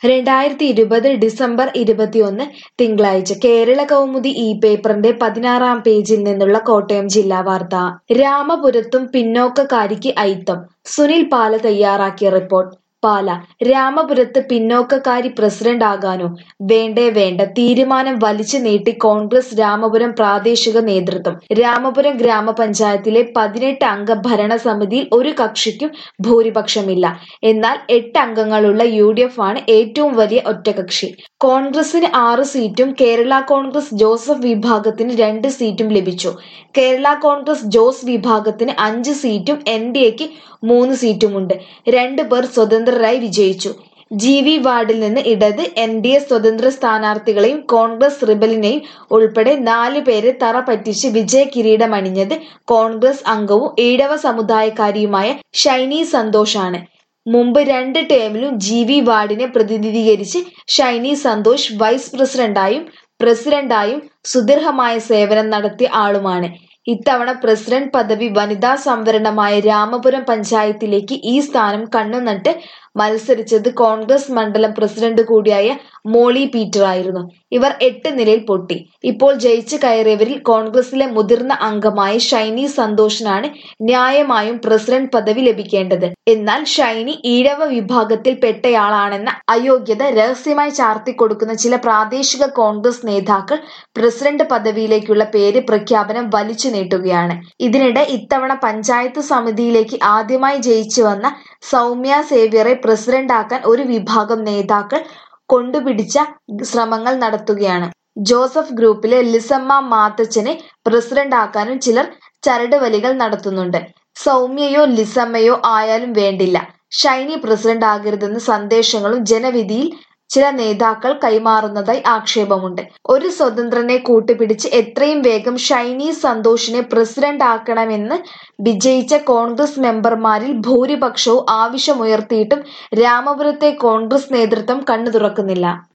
രണ്ടായിരത്തി ഇരുപത് ഡിസംബർ ഇരുപത്തിയൊന്ന് തിങ്കളാഴ്ച കേരള കൗമുദി ഈ പേപ്പറിന്റെ പതിനാറാം പേജിൽ നിന്നുള്ള കോട്ടയം ജില്ലാ വാർത്ത രാമപുരത്തും പിന്നോക്കക്കാരിക്ക് അയിത്തം സുനിൽ പാല തയ്യാറാക്കിയ റിപ്പോർട്ട് പാല രാമപുരത്ത് പിന്നോക്കക്കാരി പ്രസിഡന്റ് ആകാനോ വേണ്ടേ വേണ്ട തീരുമാനം വലിച്ചു നീട്ടി കോൺഗ്രസ് രാമപുരം പ്രാദേശിക നേതൃത്വം രാമപുരം ഗ്രാമപഞ്ചായത്തിലെ പതിനെട്ട് അംഗ ഭരണസമിതിയിൽ ഒരു കക്ഷിക്കും ഭൂരിപക്ഷമില്ല എന്നാൽ എട്ട് അംഗങ്ങളുള്ള യു ഡി എഫ് ആണ് ഏറ്റവും വലിയ ഒറ്റകക്ഷി കോൺഗ്രസിന് ആറ് സീറ്റും കേരള കോൺഗ്രസ് ജോസഫ് വിഭാഗത്തിന് രണ്ട് സീറ്റും ലഭിച്ചു കേരള കോൺഗ്രസ് ജോസ് വിഭാഗത്തിന് അഞ്ച് സീറ്റും എൻ ഡി എക്ക് മൂന്ന് സീറ്റുമുണ്ട് രണ്ടു പേർ സ്വതന്ത്രരായി വിജയിച്ചു ജി വി വാർഡിൽ നിന്ന് ഇടത് എൻ ഡി എ സ്വതന്ത്ര സ്ഥാനാർത്ഥികളെയും കോൺഗ്രസ് റിബലിനെയും ഉൾപ്പെടെ നാല് പേരെ തറ പറ്റിച്ച് വിജയ കിരീടമണിഞ്ഞത് കോൺഗ്രസ് അംഗവും ഈഴവ സമുദായക്കാരിയുമായ ഷൈനി സന്തോഷാണ് മുമ്പ് രണ്ട് ടേമിലും ജി വി വാർഡിനെ പ്രതിനിധീകരിച്ച് ഷൈനി സന്തോഷ് വൈസ് പ്രസിഡന്റായും പ്രസിഡന്റായും സുദീർഘമായ സേവനം നടത്തിയ ആളുമാണ് ഇത്തവണ പ്രസിഡന്റ് പദവി വനിതാ സംവരണമായ രാമപുരം പഞ്ചായത്തിലേക്ക് ഈ സ്ഥാനം കണ്ണുനട്ട് മത്സരിച്ചത് കോൺഗ്രസ് മണ്ഡലം പ്രസിഡന്റ് കൂടിയായ മോളി പീറ്റർ ആയിരുന്നു ഇവർ എട്ട് നിലയിൽ പൊട്ടി ഇപ്പോൾ ജയിച്ചു കയറിയവരിൽ കോൺഗ്രസിലെ മുതിർന്ന അംഗമായ ഷൈനി സന്തോഷിനാണ് ന്യായമായും പ്രസിഡന്റ് പദവി ലഭിക്കേണ്ടത് എന്നാൽ ഷൈനി ഈഴവ വിഭാഗത്തിൽ പെട്ടയാളാണെന്ന അയോഗ്യത രഹസ്യമായി ചാർത്തിക്കൊടുക്കുന്ന ചില പ്രാദേശിക കോൺഗ്രസ് നേതാക്കൾ പ്രസിഡന്റ് പദവിയിലേക്കുള്ള പേര് പ്രഖ്യാപനം വലിച്ചു നീട്ടുകയാണ് ഇതിനിടെ ഇത്തവണ പഞ്ചായത്ത് സമിതിയിലേക്ക് ആദ്യമായി ജയിച്ചു വന്ന സൗമ്യ സേവ്യറെ പ്രസിഡന്റാക്കാൻ ഒരു വിഭാഗം നേതാക്കൾ കൊണ്ടുപിടിച്ച ശ്രമങ്ങൾ നടത്തുകയാണ് ജോസഫ് ഗ്രൂപ്പിലെ ലിസമ്മ മാത്തച്ചനെ പ്രസിഡന്റാക്കാനും ചിലർ ചരടുവലികൾ നടത്തുന്നുണ്ട് സൗമ്യയോ ലിസമ്മയോ ആയാലും വേണ്ടില്ല ഷൈനി പ്രസിഡന്റ് ആകരുതെന്ന സന്ദേശങ്ങളും ജനവിധിയിൽ ചില നേതാക്കൾ കൈമാറുന്നതായി ആക്ഷേപമുണ്ട് ഒരു സ്വതന്ത്രനെ കൂട്ടുപിടിച്ച് എത്രയും വേഗം ഷൈനി സന്തോഷിനെ പ്രസിഡന്റ് ആക്കണമെന്ന് വിജയിച്ച കോൺഗ്രസ് മെമ്പർമാരിൽ ഭൂരിപക്ഷവും ആവശ്യമുയർത്തിയിട്ടും രാമപുരത്തെ കോൺഗ്രസ് നേതൃത്വം കണ്ണു തുറക്കുന്നില്ല